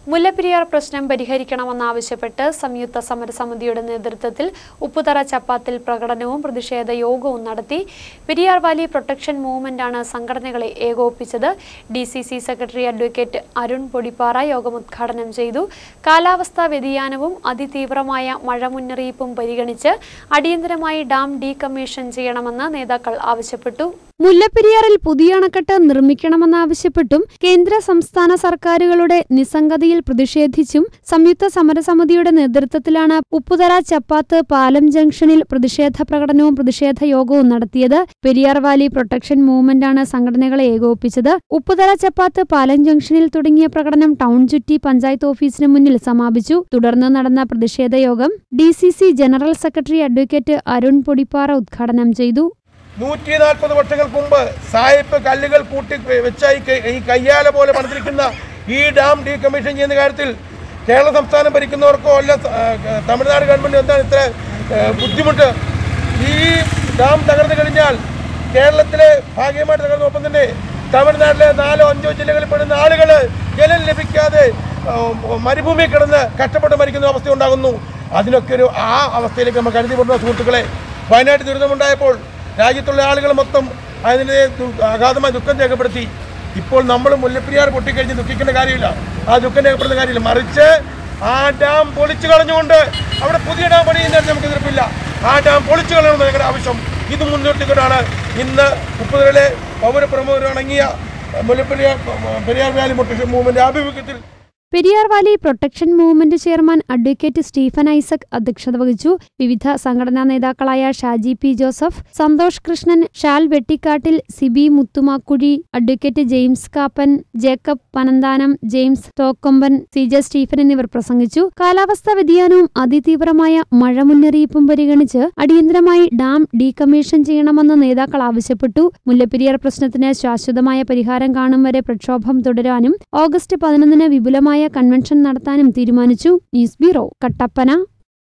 മുല്ലപ്പെരിയാർ പ്രശ്നം പരിഹരിക്കണമെന്നാവശ്യപ്പെട്ട് സംയുക്ത സമരസമിതിയുടെ നേതൃത്വത്തിൽ ഉപ്പുതറ ചപ്പാത്തിൽ പ്രകടനവും പ്രതിഷേധ യോഗവും നടത്തി പെരിയാർ വാലി പ്രൊട്ടക്ഷൻ മൂവ്മെന്റാണ് സംഘടനകളെ ഏകോപിപ്പിച്ചത് D C C secretary advocate Arun Podippara യോഗം ഉദ്ഘാടനം ചെയ്തു കാലാവസ്ഥാ വ്യതിയാനവും അതിതീവ്രമായ മഴ മുന്നറിയിപ്പും പരിഗണിച്ച് അടിയന്തരമായി ഡാം ഡീകമ്മീഷൻ ചെയ്യണമെന്ന് നേതാക്കൾ ആവശ്യപ്പെട്ടു മുല്ലപ്പെരിയാറിൽ പുതിയ അണക്കെട്ട് നിർമ്മിക്കണമെന്നാവശ്യപ്പെട്ടും കേന്ദ്ര സംസ്ഥാന സർക്കാരുകളുടെ നിസ്സംഗതയിൽ പ്രതിഷേധിച്ചും സംയുക്ത സമരസമിതിയുടെ നേതൃത്വത്തിലാണ് ഉപ്പുതറ ചപ്പാത്ത് പാലം ജംഗ്ഷനിൽ പ്രതിഷേധ പ്രകടനവും പ്രതിഷേധ യോഗവും നടത്തിയത് പെരിയാർ വാലി പ്രൊട്ടക്ഷൻ മൂവ്മെന്റാണ് സംഘടനകളെ ഏകോപിപ്പിച്ചത് ഉപ്പുതറ ചപ്പാത്ത് പാലം ജംഗ്ഷനിൽ തുടങ്ങിയ പ്രകടനം ടൗൺ ചുറ്റി പഞ്ചായത്ത് ഓഫീസിന് മുന്നിൽ സമാപിച്ചു തുടർന്ന് നടന്ന പ്രതിഷേധ യോഗം D general secretary advocate Arun Podippara ഉദ്ഘാടനം ചെയ്തു നൂറ്റി നാൽപ്പത് വർഷങ്ങൾക്ക് മുമ്പ് സായിപ്പ് കല്ലുകൾ കൂട്ടി വെച്ച ഈ കൈ- ഈ കയ്യാല പോലെ പണിതിരിക്കുന്ന ഈ ഡാം ഡീകമ്മീഷൻ ചെയ്യുന്ന കാര്യത്തിൽ കേരള സംസ്ഥാനം ഭരിക്കുന്നവർക്കോ അല്ല സ- ആ, തമിഴ്നാട് ഗവൺമെൻറ് എന്താണ് ഇത്ര ആ, ബുദ്ധിമുട്ട് ഈ ഡാം തകർന്നു കഴിഞ്ഞാൽ കേരളത്തിലെ ഭാഗ്യമായിട്ട് തകർന്ന ഒപ്പം തന്നെ തമിഴ്നാട്ടിലെ നാലോ അഞ്ചോ ജില്ലകളിൽ പെടുന്ന ആളുകൾ ജലം ലഭിക്കാതെ ആ, മരുഭൂമി കിടന്ന് കഷ്ടപ്പെട്ട് മരിക്കുന്ന അവസ്ഥ ഉണ്ടാകുന്നു അതിനൊക്കെ ഒരു ആ അവസ്ഥയിലേക്ക് നമ്മൾ കരുതി വിടുന്ന സുഹൃത്തുക്കളെ വയനാട് ദുരിതമുണ്ടായപ്പോൾ രാജ്യത്തുള്ള ആളുകൾ മൊത്തം അതിനെ ദു- അഗാധമായ ദുഃഖം രേഖപ്പെടുത്തി ഇപ്പോൾ നമ്മൾ മുല്ലപ്പെരിയാർ പൊട്ടിക്കഴിഞ്ഞ് ദുഃഖിക്കേണ്ട കാര്യമില്ല ആ ദുഃഖം രേഖപ്പെടുന്ന കാര്യമില്ല മറിച്ച് ആ ഡാം പൊളിച്ചു കളഞ്ഞുകൊണ്ട് അവിടെ പുതിയ ഡാം പണിയുന്നതിന് നമുക്ക് എതിർപ്പില്ല ആ ഡാം പൊളിച്ചു കളയണമെന്ന് ഞങ്ങളുടെ ആവശ്യം ഇത് മുൻനിർത്തിക്കൊണ്ടാണ് ഇന്ന് ഉപ്പുതറയിലെ പൗരപ്രമുഖരടങ്ങിയ മുല്ലപ്പെരിയാർ പെരിയാർ വാലി മൊട്ടേഷൻ മൂവ്മെന്റ് ആഭിമുഖ്യത്തിൽ Periyar valley protection movement chairman advocate Stephen Isaac അധ്യക്ഷത വഹിച്ചു വിവിധ സംഘടനാ നേതാക്കളായ Shaji P Joseph Santhosh Krishnan Shal Vettikattil Sibi Muthumakuzhi advocate James Kappan Jacob Panamthanam James Thokkomban C J Stephen എന്നിവർ പ്രസംഗിച്ചു കാലാവസ്ഥാ വ്യതിയാനവും അതിതീവ്രമായ മഴ മുന്നറിയിപ്പും പരിഗണിച്ച് അടിയന്തരമായി ഡാം ഡീകമ്മീഷൻ ചെയ്യണമെന്ന് നേതാക്കൾ ആവശ്യപ്പെട്ടു മുല്ലപ്പെരിയാർ പ്രശ്നത്തിന് ശാശ്വതമായ പരിഹാരം കാണും വരെ പ്രക്ഷോഭം തുടരാനും ഓഗസ്റ്റ് പതിനൊന്നിന് വിപുലമായ കൺവെൻഷൻ നടത്താനും തീരുമാനിച്ചു ന്യൂസ് ബ്യൂറോ കട്ടപ്പന